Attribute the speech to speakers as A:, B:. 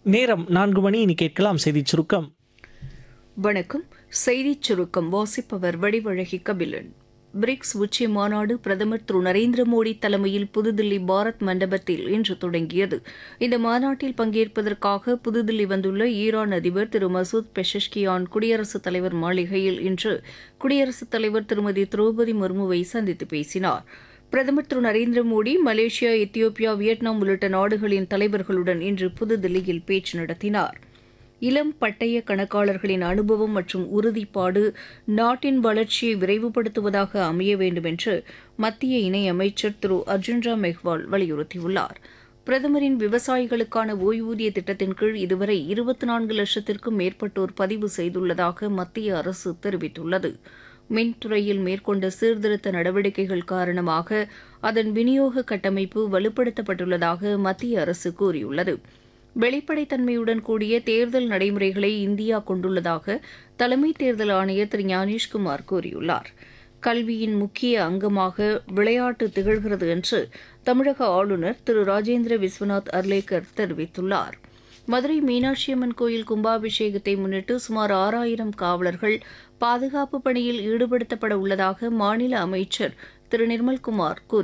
A: நேரம் நான்கு மணி இனி கேட்கலாம் செய்திச் சுருக்கம்
B: வணக்கம் செய்திச் சுருக்கம் வாசிப்பவர் வடிவழகி கபிலன் பிரிக்ஸ் உச்சி மாநாடு பிரதமர் திரு நரேந்திர மோடி தலைமையில் புதுதில்லி பாரத் மண்டபத்தில் இன்று தொடங்கியது இந்த மாநாட்டில் பங்கேற்பதற்காக புதுதில்லி வந்துள்ள ஈரான் அதிபர் திரு மசூத் பெஷஷ்கியான் குடியரசுத் தலைவர் மாளிகையில் இன்று குடியரசுத் தலைவர் திருமதி திரௌபதி முர்முவை சந்தித்து பேசினார் பிரதமர் Thiru Narendra Modi Malaysia Ethiopia Vietnam உள்ளிட்ட நாடுகளின் தலைவர்களுடன் இன்று புதுதில்லியில் பேச்சு நடத்தினார் இளம் பட்டய கணக்காளர்களின் அனுபவம் மற்றும் உறுதிப்பாடு நாட்டின் வளர்ச்சியை விரைவுபடுத்துவதாக அமைய வேண்டும் என்று மத்திய இணையமைச்சர் திரு அர்ஜுன் ராம் மெஹ்வால் வலியுறுத்தியுள்ளார் பிரதமரின் விவசாயிகளுக்கான ஓய்வூதிய திட்டத்தின் கீழ் இதுவரை இருபத்தி நான்கு லட்சத்திற்கும் மேற்பட்டோர் பதிவு செய்துள்ளதாக மத்திய அரசு தெரிவித்துள்ளது மின்துறையில் மேற்கொண்ட சீர்திருத்த நடவடிக்கைகள் காரணமாக அதன் விநியோக கட்டமைப்பு வலுப்படுத்தப்பட்டுள்ளதாக மத்திய அரசு கூறியுள்ளது வெளிப்படைத்தன்மையுடன் கூடிய தேர்தல் நடைமுறைகளை இந்தியா கொண்டுள்ளதாக தலைமை தேர்தல் ஆணையர் திரு ஞானேஷ்குமார் கூறியுள்ளார் கல்வியின் முக்கிய அங்கமாக விளையாட்டு திகழ்கிறது என்று தமிழக ஆளுநர் திரு ராஜேந்திர விஸ்வநாத் அர்லேக்கர் தெரிவித்துள்ளார் மதுரை மீனாட்சியம்மன் கோயில் கும்பாபிஷேகத்தை முன்னிட்டு சுமார் ஆறாயிரம் காவலர்கள் பாதுகாப்பு பணியில் ஈடுபடுத்தப்பட உள்ளதாக மாநில அமைச்சர் திரு நிர்மல்குமார் கூறியுள்ளார்